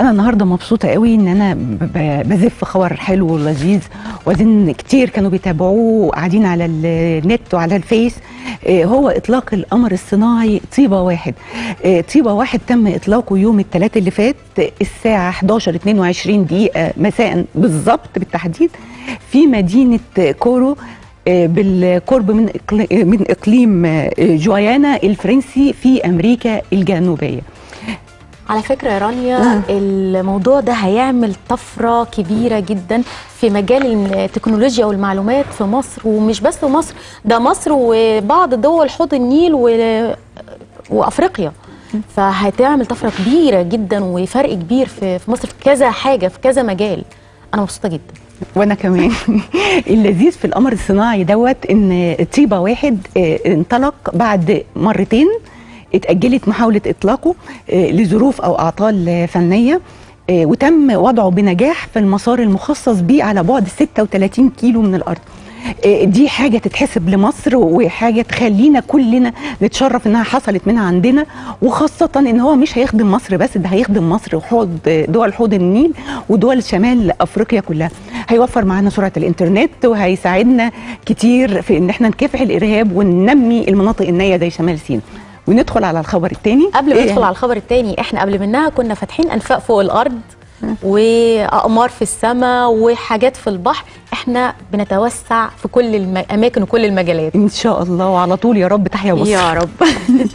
انا النهارده مبسوطه قوي ان انا ب- ب- بزف خبر حلو ولذيذ وبعدين كتير كانوا بيتابعوه قاعدين على النت وعلى الفيس آه، هو اطلاق القمر الصناعي طيبه واحد آه، طيبه واحد تم اطلاقه يوم الثلاث اللي فات الساعه 11 22 دقيقه مساء بالظبط بالتحديد في مدينه كورو آه، بالقرب من إقل- من اقليم آه، جوايانا الفرنسي في امريكا الجنوبيه على فكره يا رانيا الموضوع ده هيعمل طفره كبيره جدا في مجال التكنولوجيا والمعلومات في مصر ومش بس في مصر ده مصر وبعض دول حوض النيل و... وافريقيا فهتعمل طفره كبيره جدا وفرق كبير في في مصر في كذا حاجه في كذا مجال انا مبسوطه جدا وانا كمان اللذيذ في القمر الصناعي دوت ان طيبه واحد آه، انطلق بعد مرتين اتاجلت محاوله اطلاقه آه، لظروف او اعطال آه، فنيه آه، وتم وضعه بنجاح في المسار المخصص به على بعد 36 كيلو من الارض آه، دي حاجة تتحسب لمصر وحاجة تخلينا كلنا نتشرف انها حصلت منها عندنا وخاصة ان هو مش هيخدم مصر بس ده هيخدم مصر وحوض دول حوض النيل ودول شمال افريقيا كلها هيوفر معانا سرعة الانترنت وهيساعدنا كتير في ان احنا نكافح الارهاب وننمي المناطق النائية زي شمال سيناء وندخل على الخبر الثاني قبل ما ندخل على الخبر الثاني احنا قبل منها كنا فاتحين انفاق فوق الارض واقمار في السماء وحاجات في البحر احنا بنتوسع في كل الاماكن وكل المجالات ان شاء الله وعلى طول يا رب تحيا مصر يا رب